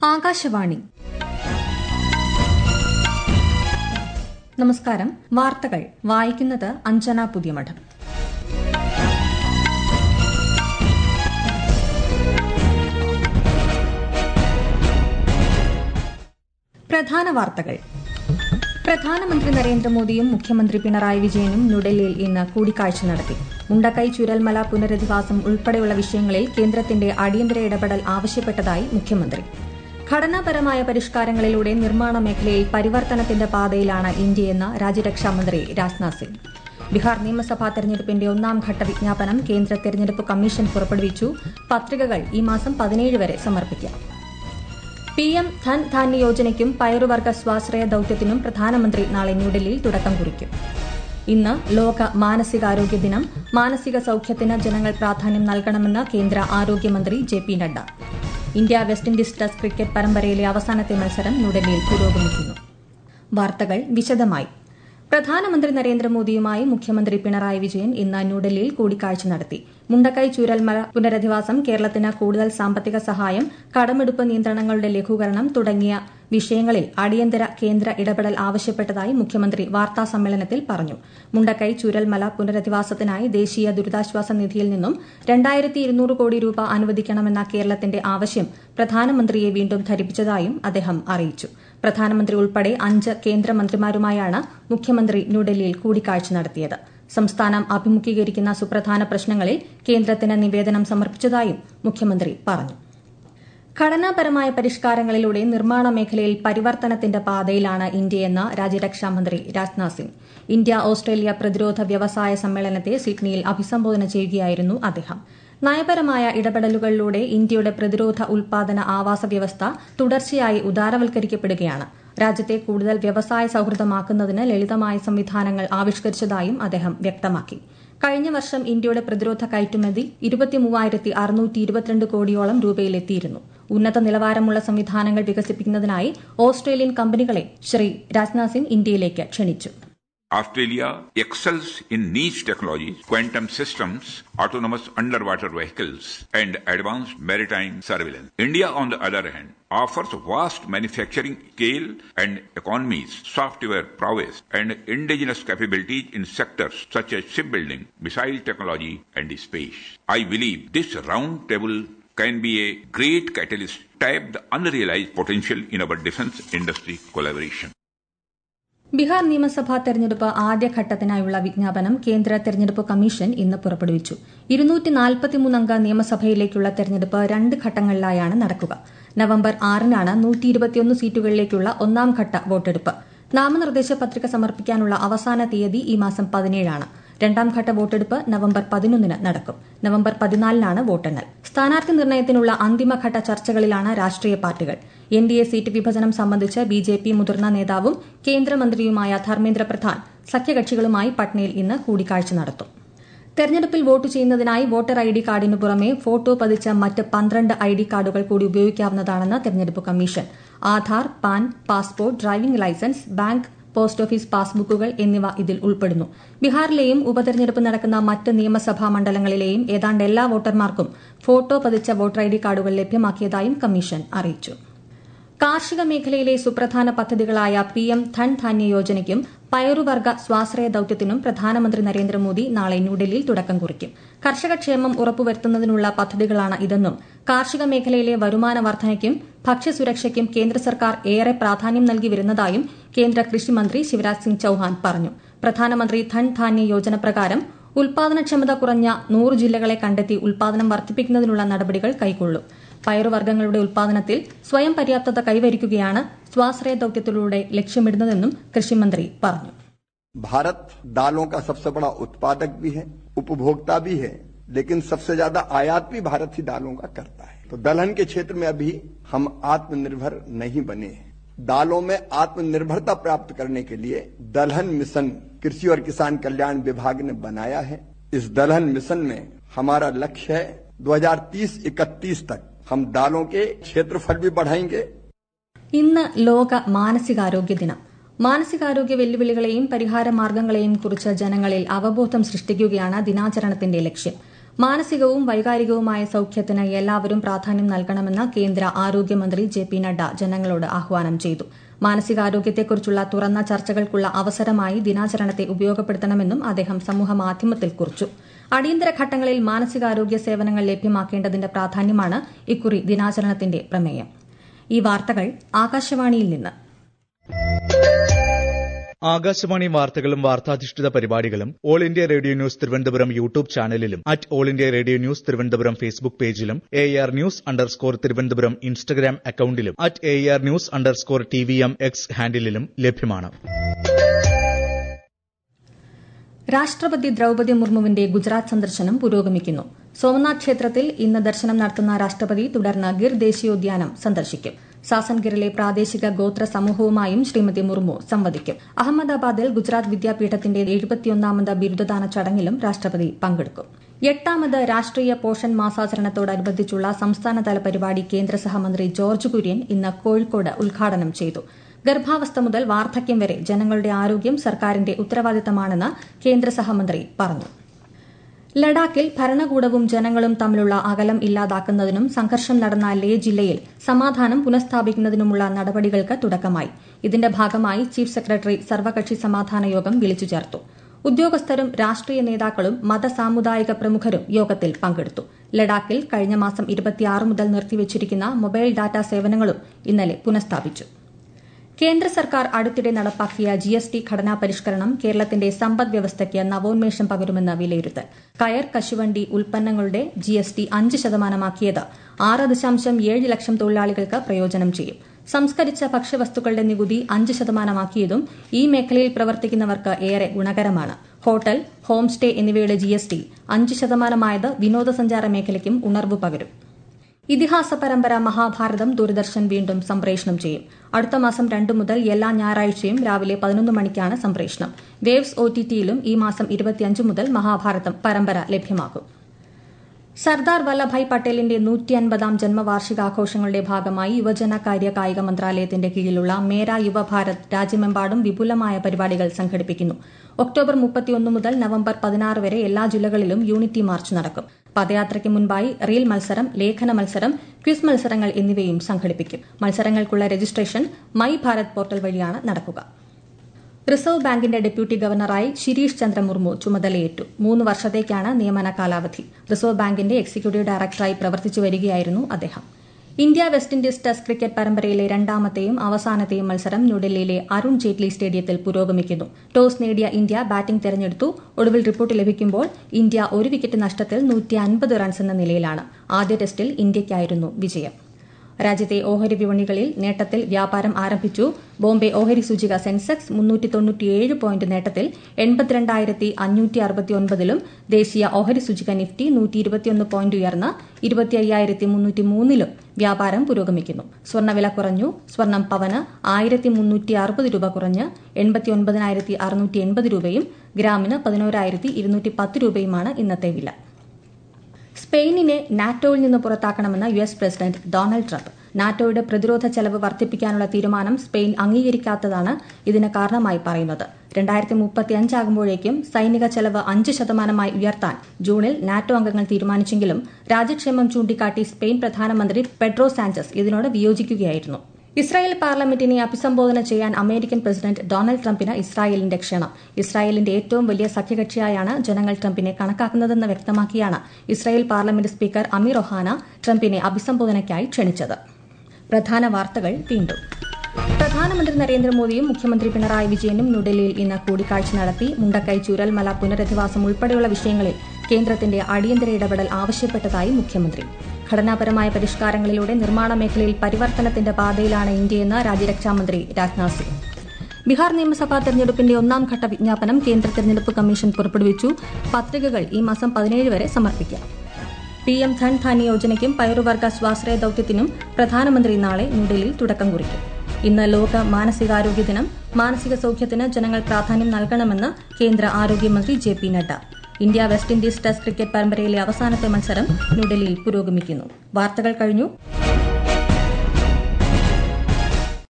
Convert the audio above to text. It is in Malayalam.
ആകാശവാണി നമസ്കാരം വാർത്തകൾ വായിക്കുന്നത് അഞ്ജന പുതിയമഠം പ്രധാന വാർത്തകൾ പ്രധാനമന്ത്രി നരേന്ദ്രമോദിയും മുഖ്യമന്ത്രി പിണറായി വിജയനും ന്യൂഡൽഹിയിൽ ഇന്ന് കൂടിക്കാഴ്ച നടത്തി മുണ്ടക്കൈ ചുരൽമല പുനരധിവാസം ഉൾപ്പെടെയുള്ള വിഷയങ്ങളിൽ കേന്ദ്രത്തിന്റെ അടിയന്തര ഇടപെടൽ ആവശ്യപ്പെട്ടതായി മുഖ്യമന്ത്രി ഘടനാപരമായ പരിഷ്കാരങ്ങളിലൂടെ നിർമ്മാണ മേഖലയിൽ പരിവർത്തനത്തിന്റെ പാതയിലാണ് ഇന്ത്യയെന്ന് രാജ്യരക്ഷാമന്ത്രി രാജ്നാഥ് സിംഗ് ബീഹാർ നിയമസഭാ തെരഞ്ഞെടുപ്പിന്റെ ഒന്നാം ഘട്ട വിജ്ഞാപനം കേന്ദ്ര തെരഞ്ഞെടുപ്പ് കമ്മീഷൻ പുറപ്പെടുവിച്ചു പത്രികകൾ ഈ മാസം പതിനേഴ് വരെ സമർപ്പിക്കാം പി എം ധൻ ധാന്യ യോജനയ്ക്കും പയറുവർഗ സ്വാശ്രയ ദൌത്യത്തിനും പ്രധാനമന്ത്രി നാളെ ന്യൂഡൽഹിയിൽ തുടക്കം കുറിക്കും ഇന്ന് ലോക മാനസികാരോഗ്യ ദിനം മാനസിക സൌഖ്യത്തിന് ജനങ്ങൾ പ്രാധാന്യം നൽകണമെന്ന് കേന്ദ്ര ആരോഗ്യമന്ത്രി J P Nadda India West Indies test cricket പരമ്പരയിലെ അവസാനത്തെ മത്സരം ന്യൂഡൽഹിയിൽ പുരോഗമിക്കുന്നു വാർത്തകൾ വിശദമായി പ്രധാനമന്ത്രി നരേന്ദ്രമോദിയുമായി മുഖ്യമന്ത്രി പിണറായി വിജയൻ ഇന്ന് ന്യൂഡൽഹിയിൽ കൂടിക്കാഴ്ച നടത്തി മുണ്ടക്കൈ ചൂരൽമല പുനരധിവാസം കേരളത്തിന് കൂടുതൽ സാമ്പത്തിക സഹായം കടമെടുപ്പ് നിയന്ത്രണങ്ങളുടെ ലഘൂകരണം തുടങ്ങിയ വിഷയങ്ങളിൽ അടിയന്തര കേന്ദ്ര ഇടപെടൽ ആവശ്യപ്പെട്ടതായി മുഖ്യമന്ത്രി വാർത്താ സമ്മേളനത്തിൽ പറഞ്ഞു മുണ്ടക്കൈ ചൂരൽമല പുനരധിവാസത്തിനായി ദേശീയ ദുരിതാശ്വാസ നിധിയിൽ നിന്നും രണ്ടായിരത്തി ഇരുന്നൂറ് കോടി രൂപ അനുവദിക്കണമെന്ന കേരളത്തിന്റെ ആവശ്യം പ്രധാനമന്ത്രിയെ വീണ്ടും ധരിപ്പിച്ചതായും അദ്ദേഹം അറിയിച്ചു പ്രധാനമന്ത്രി ഉൾപ്പെടെ അഞ്ച് കേന്ദ്രമന്ത്രിമാരുമായാണ് മുഖ്യമന്ത്രി ന്യൂഡൽഹിയിൽ കൂടിക്കാഴ്ച നടത്തിയത് സംസ്ഥാനം അഭിമുഖീകരിക്കുന്ന സുപ്രധാന പ്രശ്നങ്ങളിൽ കേന്ദ്രത്തിന് നിവേദനം സമർപ്പിച്ചതായും മുഖ്യമന്ത്രി പറഞ്ഞു ഘടനാപരമായ പരിഷ്കാരങ്ങളിലൂടെ നിർമ്മാണ മേഖലയിൽ പരിവർത്തനത്തിന്റെ പാതയിലാണ് ഇന്ത്യയെന്ന് രാജ്യരക്ഷാമന്ത്രി രാജ്നാഥ് സിംഗ് ഇന്ത്യ ഓസ്ട്രേലിയ പ്രതിരോധ വ്യവസായ സമ്മേളനത്തെ സിഡ്നിയിൽ അഭിസംബോധന ചെയ്യുകയായിരുന്നു അദ്ദേഹം നയപരമായ ഇടപെടലുകളിലൂടെ ഇന്ത്യയുടെ പ്രതിരോധ ഉൽപാദന ആവാസ വ്യവസ്ഥ തുടർച്ചയായി ഉദാരവൽക്കരിക്കപ്പെടുകയാണ് രാജ്യത്തെ കൂടുതൽ വ്യവസായ സൌഹൃദമാക്കുന്നതിന് ലളിതമായ സംവിധാനങ്ങൾ ആവിഷ്കരിച്ചതായും അദ്ദേഹം വ്യക്തമാക്കി കഴിഞ്ഞ വർഷം ഇന്ത്യയുടെ പ്രതിരോധ കയറ്റുമതി ഇരുപത്തിമൂവായിരത്തി അറുന്നൂറ്റി ഇരുപത്തിരണ്ട് കോടിയോളം രൂപയിലെത്തിയിരുന്നു ഉന്നത നിലവാരമുള്ള സംവിധാനങ്ങൾ വികസിപ്പിക്കുന്നതിനായി ഓസ്ട്രേലിയൻ കമ്പനികളെ ശ്രീ രാജ്നാഥ് സിംഗ് ഇന്ത്യയിലേക്ക് ക്ഷണിച്ചു Australia excels in niche technologies, quantum systems, autonomous underwater vehicles, and advanced maritime surveillance. India, on the other hand, offers vast manufacturing scale and economies, software prowess, and indigenous capabilities in sectors such as shipbuilding, missile technology, and space. I believe this round table can be a great catalyst to tap the unrealized potential in our defense industry collaboration. Bihar നിയമസഭാ തെരഞ്ഞെടുപ്പ് ആദ്യഘട്ടത്തിനായുള്ള വിജ്ഞാപനം കേന്ദ്ര തെരഞ്ഞെടുപ്പ് കമ്മീഷൻ ഇന്ന് പുറപ്പെടുവിച്ചു ഇരുന്നൂറ്റിനാൽപ്പത്തിമൂന്നംഗ നിയമസഭയിലേക്കുള്ള തെരഞ്ഞെടുപ്പ് രണ്ട് ഘട്ടങ്ങളിലായാണ് നടക്കുക നവംബർ ആറിനാണ് നൂറ്റി ഇരുപത്തിയൊന്ന് സീറ്റുകളിലേക്കുള്ള ഒന്നാംഘട്ട വോട്ടെടുപ്പ് നാമനിർദ്ദേശ പത്രിക സമർപ്പിക്കാനുള്ള അവസാന തീയതി ഈ മാസം പതിനേഴാണ് രണ്ടാംഘട്ട വോട്ടെടുപ്പ് നവംബർ പതിനൊന്നിന് നടക്കും നവംബർ പതിനാലിനാണ് വോട്ടെണ്ണൽ സ്ഥാനാർത്ഥി നിർണയത്തിനുള്ള അന്തിമഘട്ട ചർച്ചകളിലാണ് രാഷ്ട്രീയ പാർട്ടികൾ എൻ ഡി എ സീറ്റ് വിഭജനം സംബന്ധിച്ച് ബി ജെ പി മുതിർന്ന നേതാവും കേന്ദ്രമന്ത്രിയുമായ ധർമ്മേന്ദ്ര പ്രധാൻ സഖ്യകക്ഷികളുമായി പട്നയിൽ ഇന്ന് കൂടിക്കാഴ്ച നടത്തും തെരഞ്ഞെടുപ്പിൽ വോട്ട് ചെയ്യുന്നതിനായി വോട്ടർ ഐ ഡി കാർഡിന് പുറമെ ഫോട്ടോ പതിച്ച മറ്റ് പന്ത്രണ്ട് ഐ ഡി കാർഡുകൾ കൂടി ഉപയോഗിക്കാവുന്നതാണെന്ന് തെരഞ്ഞെടുപ്പ് commission Aadhaar PAN passport driving licence bank post office പാസ്ബുക്കുകൾ എന്നിവ ഇതിൽ ഉൾപ്പെടുന്നു ബീഹാറിലെയും ഉപതെരഞ്ഞെടുപ്പ് നടക്കുന്ന മറ്റ് നിയമസഭാ മണ്ഡലങ്ങളിലെയും ഏതാണ്ട് എല്ലാ വോട്ടർമാർക്കും ഫോട്ടോ പതിച്ച വോട്ടർ ഐ ഡി കാർഡുകൾ ലഭ്യമാക്കിയതായും കമ്മീഷൻ അറിയിച്ചു കാർഷിക മേഖലയിലെ സുപ്രധാന പദ്ധതികളായ പി എം ധൻ ധാന്യ യോജനയ്ക്കും പയറുവർഗ സ്വാശ്രയ ദൌത്യത്തിനും പ്രധാനമന്ത്രി നരേന്ദ്രമോദി നാളെ ന്യൂഡൽഹിയിൽ തുടക്കം കുറിക്കും കർഷകക്ഷേമം ഉറപ്പുവരുത്തുന്നതിനുള്ള പദ്ധതികളാണ് ഇതെന്നും കാർഷിക മേഖലയിലെ വരുമാന വർധനയ്ക്കും ഭക്ഷ്യസുരക്ഷയ്ക്കും കേന്ദ്ര സർക്കാർ ഏറെ പ്രാധാന്യം നൽകി വരുന്നതായും കേന്ദ്ര കൃഷിമന്ത്രി ശിവരാജ് സിംഗ് ചൌഹാൻ പറഞ്ഞു പ്രധാനമന്ത്രി ധൻ ധാന്യ യോജന പ്രകാരം ഉൽപാദനക്ഷമത കുറഞ്ഞ നൂറ് ജില്ലകളെ കണ്ടെത്തി ഉൽപാദനം വർദ്ധിപ്പിക്കുന്നതിനുള്ള നടപടികൾ കൈക്കൊള്ളും പയറുവർഗ്ഗങ്ങളുടെ ഉൽപാദനത്തിൽ സ്വയം പര്യാപ്തത കൈവരിക്കുകയാണ് സ്വാശ്രയ ദൌത്യത്തിലൂടെ ലക്ഷ്യമിടുന്നതെന്നും കൃഷിമന്ത്രി പറഞ്ഞു भारत दालों का सबसे बड़ा उत्पादक भी है उपभोक्ता भी है लेकिन सबसे ज्यादा आयात भी भारत ही दालों का करता है तो दलहन के क्षेत्र में अभी हम आत्मनिर्भर नहीं बने हैं दालों में आत्मनिर्भरता प्राप्त करने के लिए दलहन मिशन कृषि और किसान कल्याण विभाग ने बनाया है इस दलहन मिशन में हमारा लक्ष्य है 2030-31 तक हम दालों के क्षेत्रफल भी बढ़ाएंगे ഇന്ന് ലോക മാനസികാരോഗ്യ ദിനം മാനസികാരോഗ്യ വെല്ലുവിളികളെയും പരിഹാര മാർഗങ്ങളെയും കുറിച്ച് ജനങ്ങളിൽ അവബോധം സൃഷ്ടിക്കുകയാണ് ദിനാചരണത്തിന്റെ ലക്ഷ്യം മാനസികവും വൈകാരികവുമായ സൌഖ്യത്തിന് എല്ലാവരും പ്രാധാന്യം നൽകണമെന്ന് കേന്ദ്ര ആരോഗ്യമന്ത്രി ജെ പി നഡ്ഡ ജനങ്ങളോട് ആഹ്വാനം ചെയ്തു മാനസികാരോഗ്യത്തെക്കുറിച്ചുള്ള തുറന്ന ചർച്ചകൾക്കുള്ള അവസരമായി ദിനാചരണത്തെ ഉപയോഗപ്പെടുത്തണമെന്നും അദ്ദേഹം സമൂഹമാധ്യമത്തിൽ കുറിച്ചു അടിയന്തര ഘട്ടങ്ങളിൽ മാനസികാരോഗ്യ സേവനങ്ങൾ ലഭ്യമാക്കേണ്ടതിന്റെ പ്രാധാന്യമാണ് ഇക്കുറി ദിനാചരണത്തിന്റെ പ്രമേയം ഈ വാർത്തകൾ ആകാശവാണിയിൽ നിന്ന് ആകാശവാണി വാർത്തകളും വാർത്താധിഷ്ഠിത പരിപാടികളും all India radio news Thiruvananthapuram YouTube ചാനലിലും at all India radio news Thiruvananthapuram Facebook പേജിലും A R news underscore Thiruvananthapuram Instagram അക്കൌണ്ടിലും at A R news underscore T V M X ഹാൻഡിലും ലഭ്യമാണ് രാഷ്ട്രപതി ദ്രൌപതി മുർമുവിന്റെ ഗുജറാത്ത് സന്ദർശനം പുരോഗമിക്കുന്നു സോമനാഥ് ക്ഷേത്രത്തിൽ ഇന്ന് ദർശനം നടത്തുന്ന രാഷ്ട്രപതി തുടർന്ന് ഗിർ ദേശീയോദ്യാനം സന്ദർശിക്കും സാസൻഗിറിലെ പ്രാദേശിക ഗോത്ര സമൂഹവുമായും ശ്രീമതി മുർമു സംവദിക്കും അഹമ്മദാബാദിൽ ഗുജറാത്ത് വിദ്യാപീഠത്തിന്റെ എഴുപത്തിയൊന്നാമത് ബിരുദദാന ചടങ്ങിലും രാഷ്ട്രപതി പങ്കെടുക്കും എട്ടാമത് രാഷ്ട്രീയ പോഷൻ മാസാചരണത്തോടനുബന്ധിച്ചുള്ള സംസ്ഥാനതല പരിപാടി കേന്ദ്ര സഹമന്ത്രി ജോർജ് കുര്യൻ ഇന്ന് കോഴിക്കോട് ഉദ്ഘാടനം ചെയ്തു ഗർഭാവസ്ഥ മുതൽ വാർദ്ധക്യം വരെ ജനങ്ങളുടെ ആരോഗ്യം സർക്കാരിന്റെ ഉത്തരവാദിത്തമാണെന്ന് കേന്ദ്ര സഹമന്ത്രി പറഞ്ഞു ലഡാക്കിൽ ഭരണകൂടവും ജനങ്ങളും തമ്മിലുള്ള അകലം ഇല്ലാതാക്കുന്നതിനും സംഘർഷം നടന്ന ലേ ജില്ലയിൽ സമാധാനം പുനഃസ്ഥാപിക്കുന്നതിനുമുള്ള നടപടികൾക്ക് തുടക്കമായി ഇതിന്റെ ഭാഗമായി ചീഫ് സെക്രട്ടറി സർവകക്ഷി സമാധാന യോഗം വിളിച്ചു ചേർത്തു ഉദ്യോഗസ്ഥരും രാഷ്ട്രീയ നേതാക്കളും മത സാമുദായിക പ്രമുഖരും യോഗത്തിൽ പങ്കെടുത്തു ലഡാക്കിൽ കഴിഞ്ഞ മാസം ഇരുപത്തിയാറ് മുതൽ നിർത്തിവച്ചിരിക്കുന്ന മൊബൈൽ ഡാറ്റ സേവനങ്ങളും ഇന്നലെ പുനഃസ്ഥാപിച്ചു കേന്ദ്ര സർക്കാർ അടുത്തിടെ നടപ്പാക്കിയ ജി എസ് ടി ഘടനാ പരിഷ്കരണം കേരളത്തിന്റെ സമ്പദ് വ്യവസ്ഥയ്ക്ക് നവോന്മേഷം പകരുമെന്ന് വിലയിരുത്തൽ കയർ കശുവണ്ടി ഉൽപ്പന്നങ്ങളുടെ ജി എസ് ടി അഞ്ച് ശതമാനമാക്കിയത് ആറ് ദശാംശം ഏഴ് ലക്ഷം തൊഴിലാളികൾക്ക് പ്രയോജനം ചെയ്യും സംസ്കരിച്ച ഭക്ഷ്യവസ്തുക്കളുടെ നികുതി അഞ്ച് ശതമാനമാക്കിയതും ഈ മേഖലയിൽ പ്രവർത്തിക്കുന്നവർക്ക് ഏറെ ഗുണകരമാണ് ഹോട്ടൽ ഹോം സ്റ്റേ എന്നിവയുടെ ജി എസ് ടി അഞ്ച് ശതമാനമായത് വിനോദസഞ്ചാര മേഖലയ്ക്കും ഉണർവ് പകരും ഇതിഹാസ പരമ്പര മഹാഭാരതം ദൂരദർശൻ വീണ്ടും സംപ്രേഷണം ചെയ്യും അടുത്ത മാസം രണ്ടു മുതൽ എല്ലാ ഞായറാഴ്ചയും രാവിലെ പതിനൊന്ന് മണിക്കാണ് സംപ്രേഷണം വേവ്സ് ഒ ടി ടിയിലും ഈ മാസം ഇരുപത്തിയഞ്ച് മുതൽ മഹാഭാരതം പരമ്പര ലഭ്യമാകും സർദാർ വല്ലഭായ് പട്ടേലിന്റെ നൂറ്റി അൻപതാം ജന്മവാർഷികാഘോഷങ്ങളുടെ ഭാഗമായി യുവജനകാര്യ കായിക മന്ത്രാലയത്തിന്റെ കീഴിലുള്ള മേര യുവഭാരത് രാജ്യമെമ്പാടും വിപുലമായ പരിപാടികൾ സംഘടിപ്പിക്കുന്നു ഒക്ടോബർ മുപ്പത്തിയൊന്ന് മുതൽ നവംബർ പതിനാറ് വരെ എല്ലാ ജില്ലകളിലും യൂണിറ്റി മാർച്ച് നടക്കും പദയാത്രയ്ക്ക് മുൻപായി റീൽ മത്സരം ലേഖന മത്സരം ക്വിസ് മത്സരങ്ങൾ എന്നിവയും സംഘടിപ്പിക്കും മത്സരങ്ങൾക്കുള്ള രജിസ്ട്രേഷൻ മൈ ഭാരത് പോർട്ടൽ വഴിയാണ് നടക്കുക റിസർവ് ബാങ്കിന്റെ ഡെപ്യൂട്ടി ഗവർണറായി ശിരീഷ് ചന്ദ്ര മുർമു ചുമതലയേറ്റു മൂന്ന് വർഷത്തേക്കാണ് നിയമന കാലാവധി റിസർവ് ബാങ്കിന്റെ എക്സിക്യൂട്ടീവ് ഡയറക്ടറായി പ്രവർത്തിച്ചു വരികയായിരുന്നു അദ്ദേഹം India West Indies test cricket പരമ്പരയിലെ രണ്ടാമത്തെയും അവസാനത്തെയും മത്സരം ന്യൂഡൽഹിയിലെ അരുൺ ജെയ്റ്റ്ലി സ്റ്റേഡിയത്തിൽ പുരോഗമിക്കുന്നു ടോസ് നേടിയ ഇന്ത്യ ബാറ്റിംഗ് തെരഞ്ഞെടുത്തു ഒടുവിൽ റിപ്പോർട്ട് ലഭിക്കുമ്പോൾ ഇന്ത്യ ഒരു വിക്കറ്റ് നഷ്ടത്തിൽ നൂറ്റി അൻപത് റൺസ് എന്ന നിലയിലാണ് ആദ്യ ടെസ്റ്റിൽ ഇന്ത്യയ്ക്കായിരുന്നു വിജയം രാജ്യത്തെ ഓഹരി വിപണികളിൽ നേട്ടത്തിൽ വ്യാപാരം ആരംഭിച്ചു ബോംബെ ഓഹരി സൂചിക സെൻസെക്സ് മുന്നൂറ്റി തൊണ്ണൂറ്റിയേഴ് പോയിന്റ് നേട്ടത്തിൽ എൺപത്തിരണ്ടായിരത്തി അഞ്ഞൂറ്റി അറുപത്തിയൊൻപതിലും ദേശീയ ഓഹരി സൂചിക നിഫ്റ്റി നൂറ്റി ഇരുപത്തിയൊന്ന് പോയിന്റ് ഉയർന്ന് ഇരുപത്തി അയ്യായിരത്തി മുന്നൂറ്റി മൂന്നിലും വ്യാപാരം പുരോഗമിക്കുന്നു സ്വർണ്ണവില കുറഞ്ഞു സ്വർണം പവന് ആയിരത്തി മുന്നൂറ്റി അറുപത് രൂപ കുറഞ്ഞ് എൺപത്തിയൊൻപതിനായിരത്തി അറുന്നൂറ്റി എൺപത് രൂപയും ഗ്രാമിന് പതിനോരായിരത്തി ഇരുന്നൂറ്റി പത്ത് രൂപയുമാണ് ഇന്നത്തെ വില സ്പെയിനിനെ നാറ്റോയിൽ നിന്ന് പുറത്താക്കണമെന്ന് U S president Donald Trump നാറ്റോയുടെ പ്രതിരോധ ചെലവ് വർദ്ധിപ്പിക്കാനുള്ള തീരുമാനം സ്പെയിൻ അംഗീകരിക്കാത്തതാണ് ഇതിന് കാരണമായി പറയുന്നത് രണ്ടായിരത്തി മുപ്പത്തിയഞ്ചാകുമ്പോഴേക്കും സൈനിക ചെലവ് അഞ്ച് ശതമാനമായി ഉയർത്താൻ ജൂണിൽ നാറ്റോ അംഗങ്ങൾ തീരുമാനിച്ചെങ്കിലും രാജ്യക്ഷേമം ചൂണ്ടിക്കാട്ടി സ്പെയിൻ പ്രധാനമന്ത്രി പെഡ്രോ സാഞ്ചസ് ഇതിനോട് വിയോജിക്കുകയായിരുന്നു ഇസ്രായേൽ പാർലമെന്റിനെ അഭിസംബോധന ചെയ്യാൻ അമേരിക്കൻ പ്രസിഡന്റ് ഡൊണാൾഡ് ട്രംപിന് ഇസ്രായേലിന്റെ ക്ഷണം ഇസ്രായേലിന്റെ ഏറ്റവും വലിയ സഖ്യകക്ഷിയായാണ് ജനങ്ങൾ ട്രംപിനെ കണക്കാക്കുന്നതെന്ന് വ്യക്തമാക്കിയാണ് Israel parliament speaker Amir Ohana ട്രംപിനെ അഭിസംബോധനയ്ക്കായി ക്ഷണിച്ചത് പ്രധാന വാർത്തകൾ വീണ്ടും പ്രധാനമന്ത്രി നരേന്ദ്രമോദിയും മുഖ്യമന്ത്രി പിണറായി വിജയനും ന്യൂഡൽഹിയിൽ ഇന്ന് കൂടിക്കാഴ്ച നടത്തി മുണ്ടക്കൈ ചൂരൽമല പുനരധിവാസം ഉൾപ്പെടെയുള്ള വിഷയങ്ങളിൽ കേന്ദ്രത്തിന്റെ അടിയന്തര ഇടപെടൽ ആവശ്യപ്പെട്ടതായി മുഖ്യമന്ത്രി ഘടനാപരമായ പരിഷ്കാരങ്ങളിലൂടെ നിർമ്മാണ മേഖലയിൽ പരിവർത്തനത്തിന്റെ പാതയിലാണ് ഇന്ത്യയെന്ന് രാജ്യരക്ഷാമന്ത്രി രാജ്നാഥ് സിംഗ് ബീഹാർ നിയമസഭാ തെരഞ്ഞെടുപ്പിന്റെ ഒന്നാം ഘട്ട വിജ്ഞാപനം കേന്ദ്ര തെരഞ്ഞെടുപ്പ് കമ്മീഷൻ പുറപ്പെടുവിച്ചു പത്രികകൾ ഈ മാസം പതിനേഴ് വരെ സമർപ്പിക്കാം പി എം ധൻ ധാന്യ യോജനയ്ക്കും പയറുവർഗ സ്വാശ്രയ ദൌത്യത്തിനും പ്രധാനമന്ത്രി നാളെ ന്യൂഡൽഹിയിൽ തുടക്കം കുറിക്കും ഇന്ന് ലോക മാനസികാരോഗ്യ ദിനം മാനസിക സൌഖ്യത്തിന് ജനങ്ങൾ പ്രാധാന്യം നൽകണമെന്ന് കേന്ദ്ര ആരോഗ്യമന്ത്രി J P Nadda India West Indies test cricket പരമ്പരയിലെ അവസാനത്തെ മത്സരം ന്യൂഡൽഹിയിൽ പുരോഗമിക്കുന്നു വാർത്തകൾ കഴിഞ്ഞു